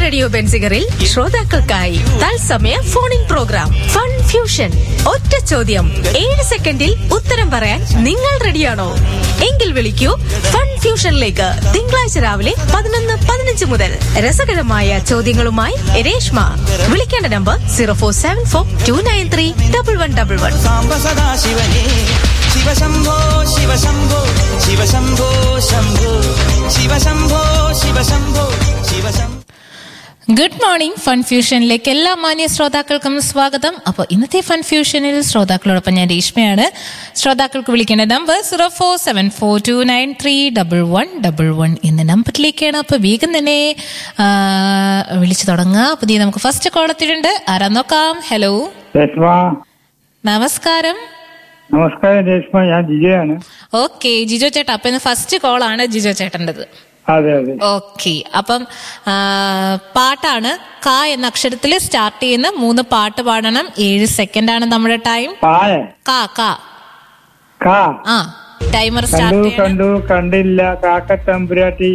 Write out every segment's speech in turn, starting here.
Radio ബെൻസിഗറിൽ ശ്രോതാക്കൾക്കായി തത്സമയ ഫോണിൻ programme fun fusion ഒറ്റ ചോദ്യം ഏഴ് സെക്കൻഡിൽ ഉത്തരം പറയാൻ നിങ്ങൾ റെഡിയാണോ എങ്കിൽ വിളിക്കൂ ഫൺ ഫ്യൂഷനിലേക്ക് തിങ്കളാഴ്ച രാവിലെ പതിനൊന്ന് പതിനഞ്ച് മുതൽ രസകരമായ ചോദ്യങ്ങളുമായി രേഷ്മ വിളിക്കേണ്ട number zero four seven four two nine three double one double one സാംബ സദാശിവനേ ശിവശംഭോ ശിവശംഭോ ശിവശംഭോ ശംഭോ ശിവശംഭോ ശിവശംഭോ ശിവശംഭോ ഗുഡ് മോർണിംഗ് ഫൺ ഫ്യൂഷനിലേക്ക് എല്ലാ മാന്യ ശ്രോതാക്കൾക്കും സ്വാഗതം അപ്പോൾ ഇന്നത്തെ ഫൺ ഫ്യൂഷനിൽ ശ്രോതാക്കളോടൊപ്പം ഞാൻ രേഷ്മയാണ് ശ്രോതാക്കൾക്ക് വിളിക്കേണ്ട number zero four seven four two nine three double one double one എന്ന നമ്പറിലേക്കാണ് അപ്പോൾ വേഗം തന്നെ ആ, വിളിച്ചു തുടങ്ങുക പുതിയ നമുക്ക് ഫസ്റ്റ് കോൾ എത്തിയിട്ടുണ്ട് ആരാ നോക്കാം ഹലോ രേഷ്മ നമസ്കാരം നമസ്കാരം രേഷ്മ ഞാൻ ജിജയാണ് ഓക്കെ ജിജോ ചേട്ടാ അപ്പൊ ഇന്ന് ഫസ്റ്റ് കോൾ ആണ് ജിജോ ചേട്ടൻ്റെത് അതെ അതെ ഓക്കെ അപ്പം ആ, പാട്ടാണ് ക എന്ന അക്ഷരത്തിൽ സ്റ്റാർട്ട് ചെയ്യുന്ന മൂന്ന് പാട്ട് പാടണം ഏഴ് സെക്കൻഡ് ആണ് നമ്മുടെ ടൈം പായ കാ കാ കാ ആ ടൈമർ സ്റ്റാർട്ട് കണ്ടു ചെയ്യണം കണ്ടു കണ്ടില്ല കാക്കത്തമ്പുരാട്ടി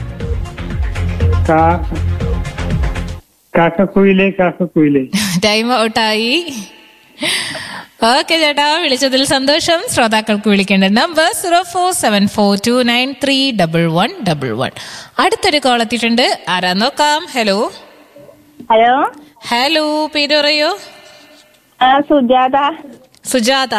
കാ കാക്കക്കുയിലേ കാക്കക്കുയിലേ ടൈം ഔട്ടായി ഓക്കെ ചേട്ടാ വിളിച്ചതിൽ സന്തോഷം ശ്രോതാക്കൾക്ക് വിളിക്കേണ്ട number zero four seven four two nine three double one double one അടുത്തൊരു കോൾ എത്തിയിട്ടുണ്ട് ആരാ നോക്കാം ഹലോ ഹലോ ഹലോ പേര് പറയോ ആ സുജാത സുജാത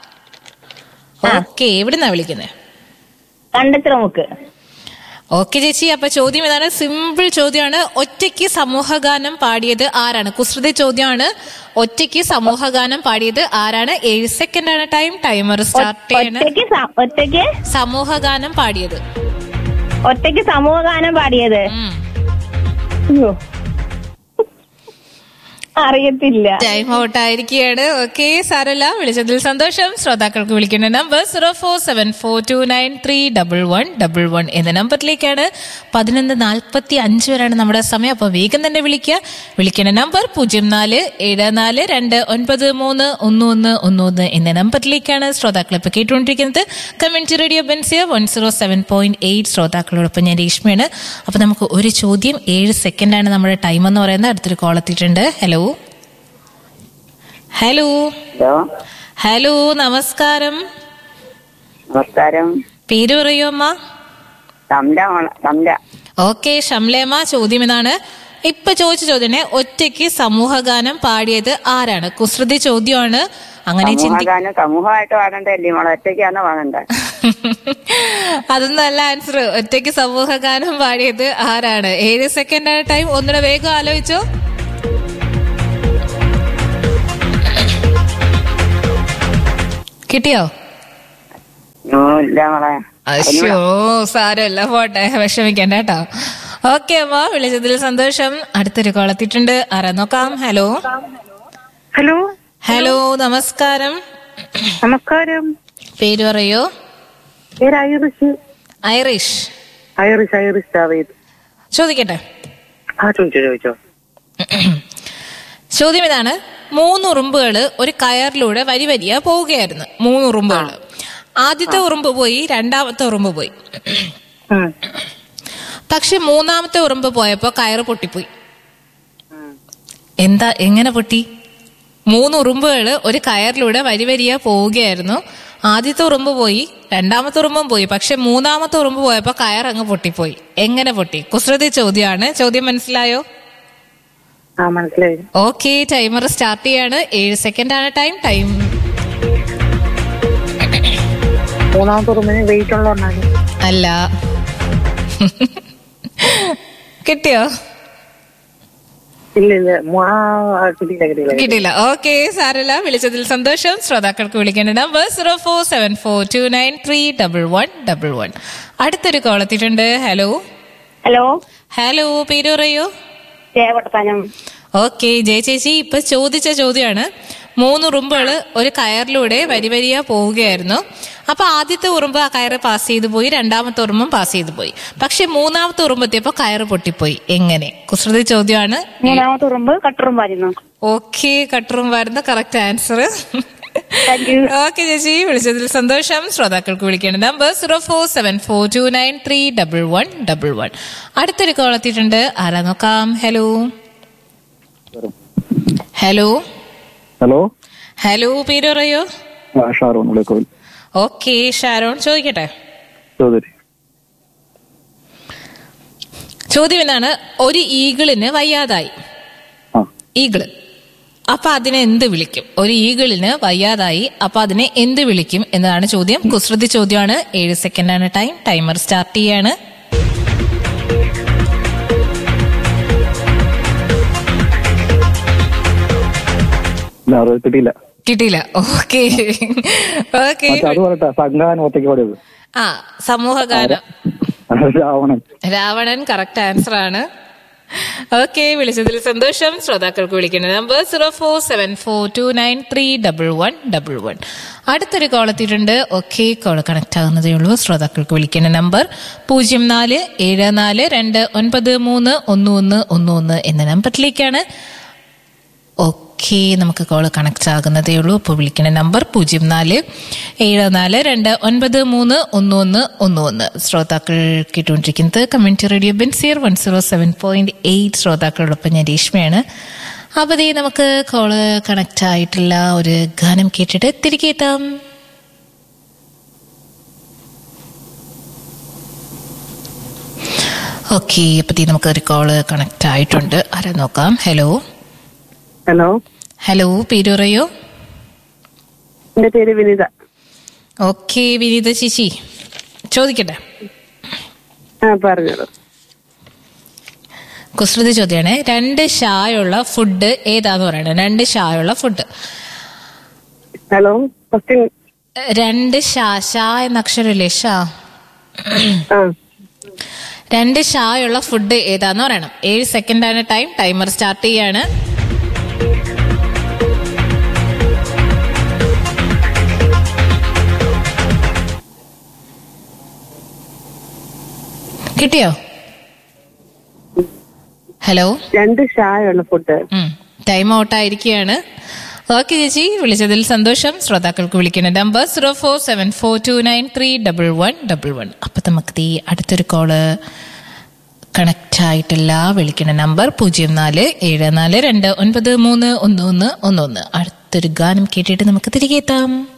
ഓക്കെ എവിടുന്നാ വിളിക്കുന്നത് കണ്ടെത്തിറമുക്ക് ഓക്കെ ചേച്ചി അപ്പൊ ചോദ്യം ഇതാണ് സിമ്പിൾ ചോദ്യമാണ് ഒറ്റയ്ക്ക് സമൂഹഗാനം പാടിയത് ആരാണ് കുസൃതി ചോദ്യമാണ് ഒറ്റയ്ക്ക് സമൂഹഗാനം പാടിയത് ആരാണ് ഏഴ് സെക്കൻഡ് ആണ് ടൈം ടൈമർ സ്റ്റാർട്ട് ചെയ്യണം ഒറ്റയ്ക്ക് സ- ഒറ്റയ്ക്ക് സമൂഹഗാനം പാടിയത് ഒറ്റയ്ക്ക് സമൂഹ ഗാനം പാടിയത് ഉം. അയ്യോ. അറിയത്തില്ല ടൈം ഔട്ട് ആയിരിക്കുകയാണ് ഓക്കെ സാരല്ല വിളിച്ചതിൽ സന്തോഷം ശ്രോതാക്കൾക്ക് വിളിക്കേണ്ട number zero four seven four two nine three double one double one എന്ന നമ്പറിലേക്കാണ് പതിനൊന്ന് നാൽപ്പത്തി അഞ്ച് വരെയാണ് നമ്മുടെ സമയം അപ്പോൾ വേഗം തന്നെ വിളിക്കുക വിളിക്കേണ്ട നമ്പർ പൂജ്യം നാല് ഏഴ് നാല് രണ്ട് ഒൻപത് മൂന്ന് ഒന്ന് ഒന്ന് ഒന്ന് ഒന്ന് എന്ന നമ്പറിലേക്കാണ് ശ്രോതാക്കൾ ഇപ്പോൾ കേട്ടുകൊണ്ടിരിക്കുന്നത് കമ്മ്യൂണിറ്റി റേഡിയോ ബെൻസിയ one zero seven point eight ശ്രോതാക്കളോടൊപ്പം ഞാൻ രേഷ്മയാണ് അപ്പോൾ നമുക്ക് ഒരു ചോദ്യം ഏഴ് സെക്കൻഡാണ് നമ്മുടെ ടൈം എന്ന് പറയുന്നത് അടുത്തൊരു കോൾ എത്തിയിട്ടുണ്ട് ഹലോ ഹലോ ഹലോ ഹലോ നമസ്കാരം നമസ്കാരം പേര് പറയൂ അമ്മ തമ്ല മോള- തമ്ല ഓക്കെ ഷംലേമ്മ ചോദ്യം ഇതാണ് ഇപ്പൊ ചോദിച്ച ചോദ്യനെ ഒറ്റയ്ക്ക് സമൂഹഗാനം പാടിയത് ആരാണ് കുസൃതി ചോദ്യമാണ് അങ്ങനെ ചിന്തി സമൂഹഗാനം സമൂഹമായിട്ട് പാടണ്ടല്ലേ മോളെ ഒറ്റയ്ക്കാണോ പാടണ്ട അതൊന്നും അല്ല ആൻസർ ഒറ്റയ്ക്ക് സമൂഹഗാനം പാടിയത് ആരാണ് ഏഴ് സെക്കൻഡ് ആണ് ടൈം ഒന്നുകൂടെ വേഗം ആലോചിച്ചോ കിട്ടിയോ ഓ ഇല്ല മോളെ അശ്യോ സാരമില്ല പോട്ടെ വിഷമിക്കണ്ട കേട്ടോ ഓക്കെ അമ്മ വിളിച്ചതിൽ സന്തോഷം അടുത്തൊരു കോൾ എത്തിയിട്ടുണ്ട് ആരാ നോക്കാം ഹലോ ഹലോ ഹലോ നമസ്കാരം നമസ്കാരം പേര് പറയോ പേര് ഐറിഷ് ഐറിഷ് ഐറിഷ് ഐറിഷ് ജാവേദ് ചോദിക്കട്ടെ ആ ചോദിച്ചോ ചോദിച്ചോ ചോദ്യം ഇതാണ് മൂന്ന് ഉറുമ്പുകൾ ഒരു കയറിലൂടെ വരി വരിയ പോവുകയായിരുന്നു മൂന്ന് ഉറുമ്പുകൾ ആദ്യത്തെ ഉറുമ്പ് പോയി രണ്ടാമത്തെ ഉറുമ്പ് പോയി ഉം. പക്ഷെ മൂന്നാമത്തെ ഉറുമ്പ് പോയപ്പോ കയറ് പൊട്ടിപ്പോയി എന്താ എങ്ങനെ പൊട്ടി മൂന്ന് ഉറുമ്പുകൾ ഒരു കയറിലൂടെ വരി വരിയ പോവുകയായിരുന്നു ആദ്യത്തെ ഉറുമ്പ് പോയി രണ്ടാമത്തെ ഉറുമ്പും പോയി പക്ഷെ മൂന്നാമത്തെ ഉറുമ്പ് പോയപ്പോ കയർ അങ്ങ് പൊട്ടിപ്പോയി എങ്ങനെ പൊട്ടി കുസൃതി ചോദ്യമാണ് ചോദ്യം മനസ്സിലായോ ആ മനസ്സിലായി ഓക്കെ ടൈമർ സ്റ്റാർട്ട് ചെയ്യാണ് ഏഴ് സെക്കൻഡ് ആണ് ടൈം ടൈം മൂന്നാമത്തെ റൂമിന് വെയിറ്റ് ഉള്ളതുകൊണ്ടാണ് അല്ല കിട്ടിയോ ഇല്ല ഇല്ല മൂ- ആ, ആ, കിട്ടിയില്ല കിട്ടിയില്ല കിട്ടിയില്ല ഓക്കെ സാരല്ല വിളിച്ചതിൽ സന്തോഷം ശ്രോതാക്കൾക്ക് വിളിക്കേണ്ട number zero four seven four two nine three double one double one അടുത്തൊരു കോൾ എത്തിയിട്ടുണ്ട് ഹലോ ഹലോ ഹലോ പേര് പറയൂ ജയവട്ടത്താനം ഓക്കെ ജയ ചേച്ചി ഇപ്പൊ ചോദിച്ച ചോദ്യമാണ് മൂന്ന് ഉറുമ്പുകൾ ഒരു കയറിലൂടെ വരി വരിയാ പോവുകയായിരുന്നു അപ്പൊ ആദ്യത്തെ ഉറുമ്പ് ആ കയറ് പാസ് ചെയ്തു പോയി രണ്ടാമത്തെ ഉറുമ്പും പാസ് ചെയ്തു പോയി പക്ഷെ മൂന്നാമത്തെ ഉറുമ്പ് എത്തിയപ്പോ കയറ് പൊട്ടിപ്പോയി എങ്ങനെ കുസൃതി ചോദ്യമാണ് മൂന്നാമത്തെ ഉറുമ്പ് കട്ടുറുമ്പായിരുന്നു ഓക്കെ കട്ടറും വരുന്ന correct answer thank you okay ചേച്ചി വിളിച്ചതിൽ സന്തോഷം ശ്രോതാക്കൾക്ക് വിളിക്കേണ്ട number zero four seven four two nine three double one double one അടുത്തൊരു കോൾ എത്തിയിട്ടുണ്ട് ആരാ നോക്കാം ഹലോ ഹലോ ഹലോ ഹലോ പേര് പറയോ ആ ഷാറൂൺ വിളിക്കോൽ ഓക്കെ ഷാരോൺ ചോദിക്കട്ടെ ചൗധരി ചോദ്യം എന്താണ് ഒരു ഈഗിളിന് വയ്യാതായി ആ ഈഗിള് അപ്പൊ അതിനെ എന്ത് വിളിക്കും ഒരു ഈഗിളിന് വയ്യാതായി അപ്പൊ അതിനെ എന്ത് വിളിക്കും എന്നതാണ് ചോദ്യം കുസൃതി ചോദ്യമാണ് ഏഴ് സെക്കൻഡ് ആണ് ടൈം ടൈമർ സ്റ്റാർട്ട് ചെയ്യാണ് ഇല്ല, അത് കിട്ടിയില്ല കിട്ടിയില്ല ഓക്കെ ഓക്കെ മറ്റേ അത് പറയട്ടെ സംഘാനം ഒറ്റയ്ക്ക് പാടിയത് ആ സമൂഹ ഗാനം രാവണൻ രാവണൻ കറക്റ്റ് ആൻസർ ആണ് ഓക്കെ വിളിച്ചതിൽ സന്തോഷം ശ്രോതാക്കൾക്ക് വിളിക്കേണ്ട number zero four seven four two nine three double one double one അടുത്തൊരു കോൾ എത്തിയിട്ടുണ്ട് ഓക്കെ കോൾ കണക്ട് ആകുന്നതേ ഉള്ളൂ ശ്രോതാക്കൾക്ക് വിളിക്കേണ്ട നമ്പർ പൂജ്യം നാല് ഏഴ് നാല് രണ്ട് ഒൻപത് മൂന്ന് ഒന്ന് ഒന്ന് ഒന്ന് ഒന്ന് എന്ന നമ്പറിലേക്കാണ് ഓക്കെ നമുക്ക് കോൾ കണക്ട് ആകുന്നതേ ഉള്ളൂ അപ്പോൾ വിളിക്കുന്ന നമ്പർ പൂജ്യം നാല് ഏഴ് നാല് രണ്ട് ഒൻപത് മൂന്ന് ഒന്ന് ഒന്ന് ഒന്ന് ഒന്ന് ശ്രോതാക്കൾ കേട്ടുകൊണ്ടിരിക്കുന്നത് കമ്മ്യൂണിറ്റി റേഡിയോ ബെൻസിയർ one zero seven point eight ശ്രോതാക്കളോടൊപ്പം ഞാൻ രേഷ്മയാണ് അപ്പോൾ ദേ നമുക്ക് കോള് കണക്ട് ആയിട്ടുള്ള ഒരു ഗാനം കേട്ടിട്ട് തിരികെ എത്താം ഓക്കെ അപ്പോൾ നമുക്ക് ഒരു കോള് കണക്ട് ആയിട്ടുണ്ട് ആരാ നോക്കാം ഹലോ ഹലോ ഹലോ പേര് പറയോ എന്റെ പേര് വിനിത ഓക്കെ വിനീത ചേച്ചി ചോദിക്കട്ടെ ആ പറഞ്ഞോളൂ കുസൃതി ചോദ്യമാണ് രണ്ട് ഷായുള്ള ഫുഡ് ഏതാന്ന് പറയണത് രണ്ട് ഷായുള്ള ഫുഡ് ഹലോ ഫസ്റ്റ് രണ്ട് ഷാ ഷാ എന്ന അക്ഷരമില്ലേ ഷാ ആ രണ്ട് ഷായുള്ള ഫുഡ് ഏതാന്ന് പറയണം ഏഴ് സെക്കൻഡ് ആണ് ടൈം ടൈമർ സ്റ്റാർട്ട് ചെയ്യാണ് കിട്ടിയോ ഹലോ രണ്ട് ഷായുള്ള ഫുഡ് ടൈം ഔട്ട് ആയിരിക്കുകയാണ് ഓക്കെ ചേച്ചി വിളിച്ചതിൽ സന്തോഷം ശ്രോതാക്കൾക്ക് വിളിക്കുന്ന number zero four seven four two nine three double one double one അപ്പൊ നമുക്ക് ഈ അടുത്തൊരു കോള് കണക്റ്റ് ആയിട്ടില്ല വിളിക്കുന്ന നമ്പർ പൂജ്യം നാല് ഏഴ് നാല് രണ്ട് ഒൻപത് മൂന്ന് ഒന്ന് ഒന്ന് ഒന്ന് ഒന്ന് അടുത്തൊരു ഗാനം കേട്ടിട്ട് നമുക്ക് തിരികെ എത്താം